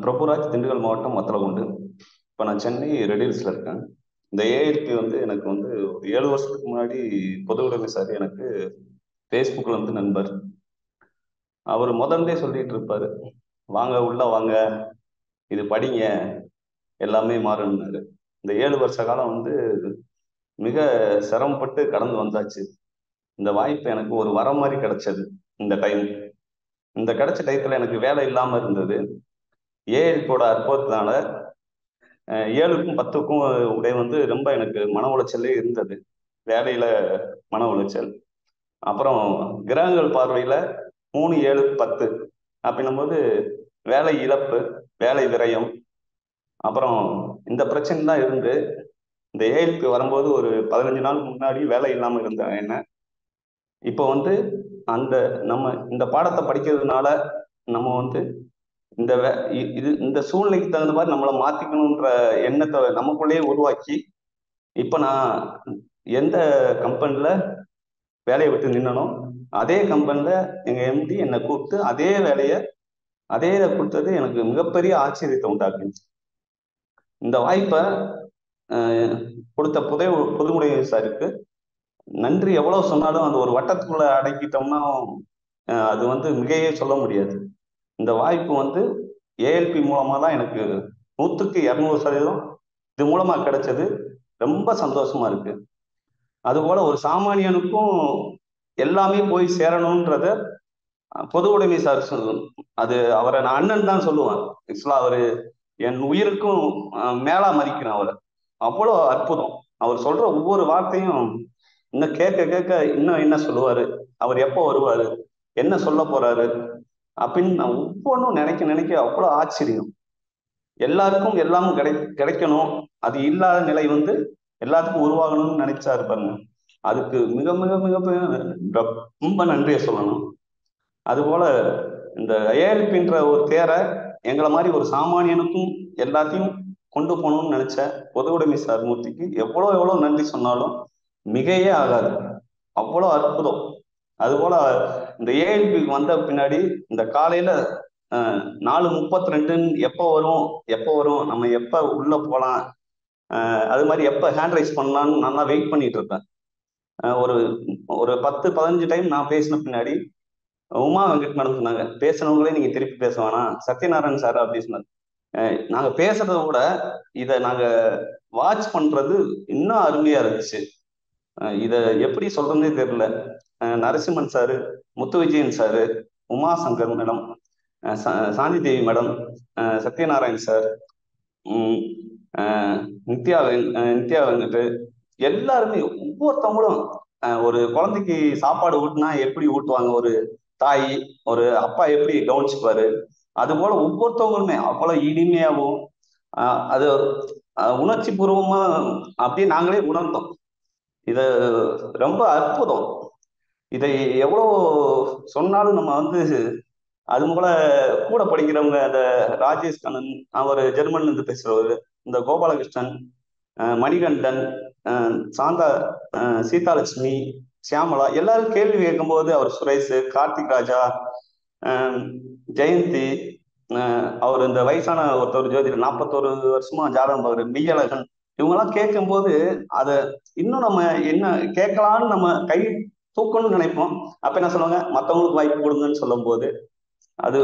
பிரபுராஜ் திண்டுக்கல் மாவட்டம் வத்தலகுண்டு இப்போ நான் சென்னை ரெடில்ஸ்ல இருக்கேன் இந்த ஏஎல்பி வந்து எனக்கு வந்து ஒரு ஏழு வருஷத்துக்கு முன்னாடி பொது உடைமை சார் எனக்கு ஃபேஸ்புக்கில் வந்து நண்பர் அவர் முதல்லே சொல்லிட்டு இருப்பாரு வாங்க உள்ள வாங்க இது படிங்க எல்லாமே மாறுனாரு இந்த ஏழு வருஷ காலம் வந்து மிக சிரமப்பட்டு கடந்து வந்தாச்சு இந்த வாய்ப்பு எனக்கு ஒரு வரம் மாதிரி கிடைச்சது இந்த டைம் இந்த கிடைச்ச டயத்துல எனக்கு வேலை இல்லாம இருந்தது ஏஎல்பியோட அற்புதத்தினால அஹ், ஏழுக்கும் பத்துக்கும் உடைய வந்து ரொம்ப எனக்கு மன உளைச்சலே இருந்தது வேலையில மன உளைச்சல் அப்புறம் கிரகங்கள் பார்வையில மூணு ஏழு பத்து அப்படின்னும் போது வேலை இழப்பு வேலை விரயம் அப்புறம் இந்த பிரச்சனை தான் இருந்து இந்த ஏஎல்பி வரும்போது ஒரு பதினஞ்சு நாள் முன்னாடி வேலை இல்லாம இருந்தேன் என்ன இப்போ வந்து அந்த நம்ம இந்த பாடத்தை படிக்கிறதுனால நம்ம வந்து இந்த வே- இ- இது இந்த சூழ்நிலைக்கு தகுந்த மாதிரி நம்மளை மாத்திக்கணுன்ற எண்ணத்தை நமக்குள்ளேயே உருவாக்கி இப்போ நான் எந்த கம்பெனில வேலையை விட்டு நின்னனோ அதே கம்பெனில எங்க எம்டி என்னை கூப்பிட்டு அதே வேலையை அதே இதை கொடுத்தது எனக்கு மிகப்பெரிய ஆச்சரியத்தை உண்டாக்குச்சு இந்த வாய்ப்பை அஹ், கொடுத்த புதை பொதுமுறை சாருக்கு நன்றி எவ்வளவு சொன்னாலும் அந்த ஒரு வட்டத்துக்குள்ள அடக்கிட்டோம்னா அஹ், அது வந்து மிகையே சொல்ல முடியாது இந்த வாய்ப்பு வந்து ஏஎல்பி மூலமா தான் எனக்கு நூற்றுக்கு இரநூறு சதவீதம் இது மூலமா கிடைச்சது ரொம்ப சந்தோஷமா இருக்கு அதுபோல ஒரு சாமானியனுக்கும் எல்லாமே போய் சேரணுன்றத அஹ், பொது உடைமை சார் சொல்லணும் அது அவரை நான் அண்ணன் தான் சொல்லுவேன் ஆக்சுவலா அவரு என் உயிருக்கும் அஹ், மேலா மதிக்கிறேன் அவரை அவ்வளோ அற்புதம் அவர் சொல்ற ஒவ்வொரு வார்த்தையும் இன்னும் கேட்க கேட்க இன்னும் என்ன சொல்லுவாரு அவர் எப்போ வருவாரு என்ன சொல்ல போறாரு அப்படின்னு நான் ஒவ்வொன்றும் நினைக்க நினைக்க அவ்வளோ ஆச்சரியம் எல்லாருக்கும் எல்லாமும் கிடை கிடைக்கணும் அது இல்லாத நிலை வந்து எல்லாத்துக்கும் உருவாகணும்னு நினைச்சாரு பாருங்க அதுக்கு மிக மிக மிக மிக ரொம்ப நன்றியை சொல்லணும் அதுபோல இந்த ஏஎல்பின்ற ஒரு தேரை எங்களை மாதிரி ஒரு சாமானியனுக்கும் எல்லாத்தையும் கொண்டு போகணும்னு நினைச்ச பொது உடைமை சார் மூர்த்திக்கு எவ்வளோ எவ்வளோ நன்றி சொன்னாலும் மிகையே ஆகாது அவ்வளோ அற்புதம் அதுபோல இந்த ஏஎல்பி வந்த பின்னாடி இந்த காலையில அஹ், நாலு முப்பத்தி ரெண்டுன்னு எப்போ வரும் எப்போ வரும் நம்ம எப்போ உள்ள போகலாம் அது மாதிரி எப்போ ஹேண்ட் ரைஸ் பண்ணலாம்னு நல்லா வெயிட் பண்ணிட்டு இருப்பேன் அஹ், ஒரு ஒரு பத்து பதினஞ்சு டைம் நான் பேசின பின்னாடி உமா வெங்கட் மேடம் சொன்னாங்க பேசுனவங்களே நீங்க திருப்பி பேச வேணாம் சத்யநாராயண் சார் அப்படி சொன்னாங்க அஹ், நாங்க பேசுறத விட இதை நாங்க வாட்ச் பண்றது இன்னும் அருமையா இருந்துச்சு அஹ், இத எப்படி சொல்றதுனே தெரியல அஹ், Narasimhan sir Muthu Vijayan sir Umashankar madam அஹ், சா- சாந்தி தேவி மேடம் அஹ், சத்யநாராயண் சார் உம், அஹ், நித்யா வெங்- அஹ், நித்யா வெங்கட் எல்லாருமே ஒவ்வொருத்தவங்களும் அஹ், ஒரு குழந்தைக்கு சாப்பாடு ஊட்டினா எப்படி ஊட்டுவாங்க ஒரு தாய் ஒரு அப்பா எப்படி கவனிச்சுப்பாரு அது போல ஒவ்வொருத்தவங்களுமே அவ்வளவு இனிமையாகவும் ஆஹ் அது உணர்ச்சி பூர்வமா அப்படியே நாங்களே உணர்ந்தோம் இது ரொம்ப அற்புதம் இதை எவ்வளோ சொன்னாலும் நம்ம வந்து அது போல கூட படிக்கிறவங்க இந்த ராஜேஷ் கண்ணன் அவர் ஜெர்மன்ல இருந்து பேசுறவர் இந்த கோபாலகிருஷ்ணன் அஹ் மணிகண்டன் அஹ் சாந்தா அஹ் சீதாலட்சுமி சியாமலா எல்லாரும் கேள்வி கேட்கும்போது அவர் சுரேஷ் கார்த்திக் ராஜா அஹ் ஜெயந்தி அஹ் அவர் இந்த வயசான ஒருத்தர் ஜோதிடர் நாற்பத்தோரு வருஷமா ஜாதகம் பார்க்குற மெய்யழகன் இவங்கெல்லாம் கேட்கும்போது அதை இன்னும் நம்ம என்ன கேட்கலான்னு நம்ம கை தூக்கணும்னு நினைப்போம் அப்ப என்ன சொல்லுவாங்க மற்றவங்களுக்கு வாய்ப்பு கொடுங்கன்னு சொல்லும்போது அது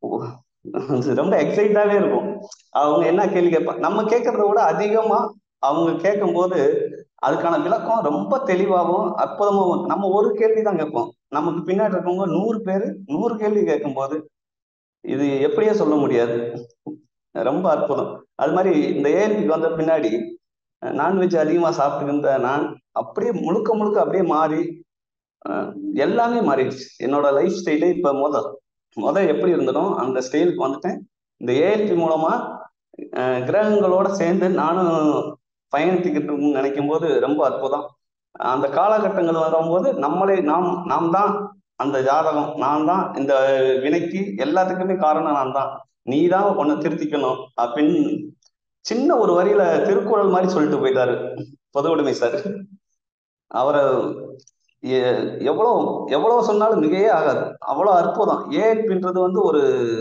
அது ரொம்ப எக்ஸைட்டாவே இருக்கும் அவங்க என்ன கேள்வி கேட்பாங்க நம்ம கேட்கறத விட அதிகமா அவங்க கேட்கும்போது அதுக்கான விளக்கம் ரொம்ப தெளிவாகவும் அற்புதமாகவும் நம்ம ஒரு கேள்வி தான் கேட்போம் நமக்கு பின்னாடி இருக்கவங்க நூறு பேர் நூறு கேள்வி கேட்கும்போது இது எப்படியே சொல்ல முடியாது ரொம்ப அற்புதம் அது மாதிரி இந்த ஏஎல்பிக்கு வந்த பின்னாடி நான்வெஜ் அதிகமா சாப்பிட்டு இருந்த நான் அப்படியே முழுக்க முழுக்க அப்படியே மாறி அஹ், எல்லாமே மாறிடுச்சு என்னோட லைஃப் ஸ்டைலே இப்ப முத முத எப்படி இருந்தனோ அந்த ஸ்டைலுக்கு வந்துட்டேன் இந்த ஏஎல்பி மூலமா அஹ், கிரகங்களோட சேர்ந்து நானும் பயணித்துக்கிட்டு நினைக்கும் போது ரொம்ப அற்புதம் அந்த காலகட்டங்கள் வரும்போது நம்மளே நாம் நாம் தான் அந்த ஜாதகம் நான் தான் இந்த வினைக்கு எல்லாத்துக்குமே காரணம் நான் தான் நீ தான் உன்னை திருத்திக்கணும் அப்படின்னு சின்ன ஒரு வரியில திருக்குறள் மாதிரி சொல்லிட்டு போயிட்டாரு பொது உடைமை சார் அவரை எ- எவ்வளவு எவ்வளவு சொன்னாலும் மிகையே ஆகாது அவ்வளவு அற்புதம் ஏஎல்பின்றது வந்து ஒரு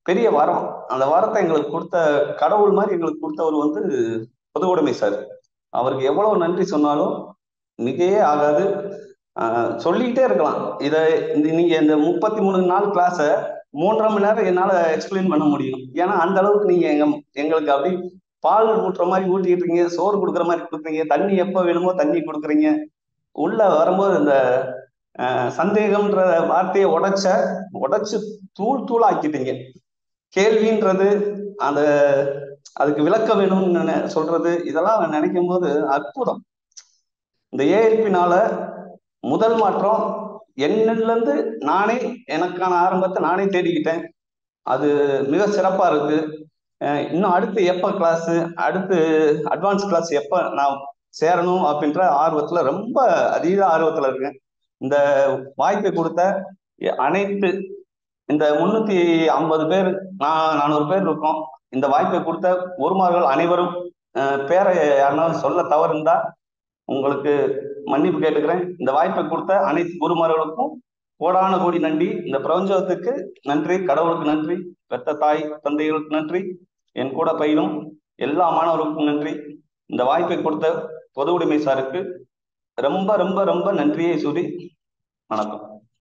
பெரிய வரம் அந்த வரத்தை எங்களுக்கு கொடுத்த கடவுள் மாதிரி எங்களுக்கு கொடுத்தவர் வந்து பொது உடைமை சார் அவருக்கு எவ்வளவு நன்றி சொன்னாலும் மிகையே ஆகாது ஆஹ் சொல்லிக்கிட்டே இருக்கலாம் இதை இந்த நீங்க இந்த முப்பத்தி மூணு நாள் கிளாஸை மூன்றரை மணி நேரம் என்னால எக்ஸ்பிளைன் பண்ண முடியும் ஏன்னா அந்த அளவுக்கு நீங்க எங்க எங்களுக்கு அப்படி பால் ஊட்டுற மாதிரி ஊட்டிட்டு இருக்கீங்க சோறு கொடுக்குற மாதிரி கொடுக்குறீங்க தண்ணி எப்போ வேணுமோ தண்ணி கொடுக்குறீங்க உள்ள வரும்போது இந்த ஆஹ் சந்தேகம்ன்ற வார்த்தையை உடைச்ச உடைச்சு தூள் தூள் ஆக்கிட்டீங்க கேள்வின்றது அந்த அதுக்கு விளக்க வேணும்னு நினை- சொல்றது இதெல்லாம் நினைக்கும் போது அற்புதம் இந்த ஏஎல்பினால முதல் மாற்றம் என்னில இருந்து நானே எனக்கான ஆரம்பத்தை நானே தேடிக்கிட்டேன் அது மிக சிறப்பா இருக்கு அஹ் இன்னும் அடுத்து எப்ப கிளாஸ் அடுத்து அட்வான்ஸ் கிளாஸ் எப்ப நான் சேரணும் அப்படின்ற ஆர்வத்துல ரொம்ப அதீத ஆர்வத்துல இருக்கேன் இந்த வாய்ப்பை கொடுத்த அனைத்து இந்த முன்னூத்தி ஐம்பது பேர் நான் நானூறு பேர் இருக்கோம் இந்த வாய்ப்பை கொடுத்த குருமார்கள் அனைவரும் அஹ் பேரை யாருனாலும் சொல்ல தவறுந்தா உங்களுக்கு மன்னிப்பு கேட்டுக்கிறேன் இந்த வாய்ப்பை கொடுத்த அனைத்து குருமார்களுக்கும் கோடான கோடி நன்றி இந்த பிரபஞ்சத்துக்கு நன்றி கடவுளுக்கு நன்றி பெத்த தாய் தந்தைகளுக்கு நன்றி என் கூட பயிலும் எல்லா மாணவர்களுக்கும் நன்றி இந்த வாய்ப்பை கொடுத்த பொது உடைமை சாருக்கு ரொம்ப ரொம்ப ரொம்ப நன்றியை சொல்லி வணக்கம்